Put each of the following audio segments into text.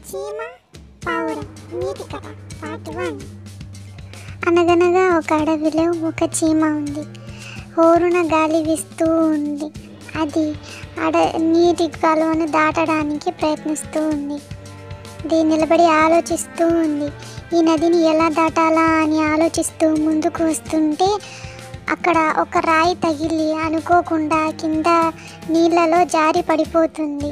చీమ పావురం నీతి కథ పార్ట్ వన్ అనగనగా ఒక అడవిలో ఒక చీమ ఉంది హోరున గాలి వీస్తూ ఉంది అది అడ నీటి కాలువను దాటడానికి ప్రయత్నిస్తూ ఉంది అది నిలబడి ఆలోచిస్తూ ఉంది ఈ నదిని ఎలా దాటాలా అని ఆలోచిస్తూ ముందుకు వస్తుంటే అక్కడ ఒక రాయి తగిలి అనుకోకుండా కింద నీళ్ళలో జారి పడిపోతుంది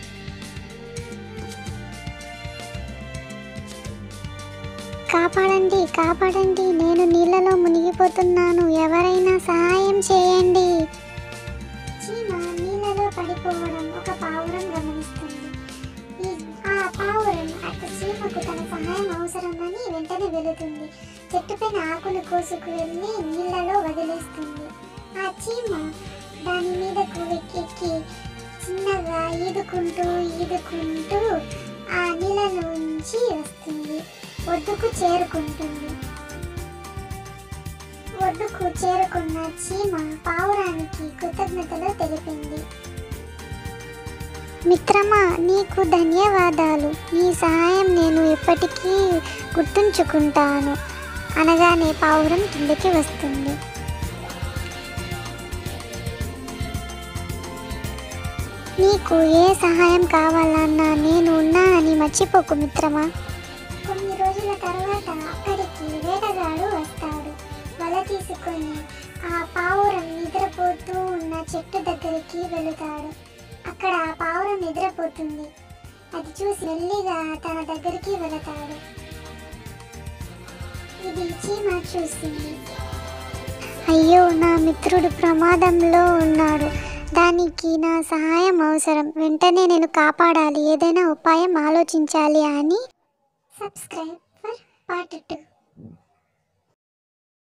కాపాడండి కాపాడండి నేను నీళ్ళలో మునిగిపోతున్నాను ఎవరైనా సహాయం చేయండి చీమ నీళ్ళలో పడిపోవడం ఒక పావురం గమనిస్తుంది ఈ ఆ పావురం అటు చీమకు తన సహాయం అవసరమని వెంటనే వెళుతుంది చెట్టుపైన ఆకులు కోసుకు వెళ్ళి నీళ్ళలో వదిలేస్తుంది ఆ చీమ దాని మీదకు ఎక్కి చిన్నగా ఈదుకుంటూ ఈదుకుంటూ ఆ నీళ్ళలోంచి వస్తుంది ఒడ్డుకు చేరుకుంటుంది ఒడ్డుకు చేరుకున్న చీమ పావురానికి కృతజ్ఞతలు తెలిపింది మిత్రమా నీకు ధన్యవాదాలు నీ సహాయం నేను ఎప్పటికీ గుర్తుంచుకుంటాను అనగానే పావురం కిందకి వస్తుంది నీకు ఏ సహాయం కావాలన్నా నేను ఉన్నానని మర్చిపోకు మిత్రమా కొన్ని రోజుల తర్వాత అక్కడికి వేటగాడు వస్తాడు వల తీసుకొని ఆ పావురం నిద్రపోతూ ఉన్న చెట్టు దగ్గరికి వెళుతాడు అక్కడ ఆ పావురం నిద్రపోతుంది అది చూసి మెల్లిగా తన దగ్గరికి వెళతాడు ఇది చీమ చూసింది అయ్యో నా మిత్రుడు ప్రమాదంలో ఉన్నాడు దానికి నా సహాయం అవసరం వెంటనే నేను కాపాడాలి ఏదైనా ఉపాయం ఆలోచించాలి అని సబ్స్క్రైబ్ ఫర్ పార్ట్ టూ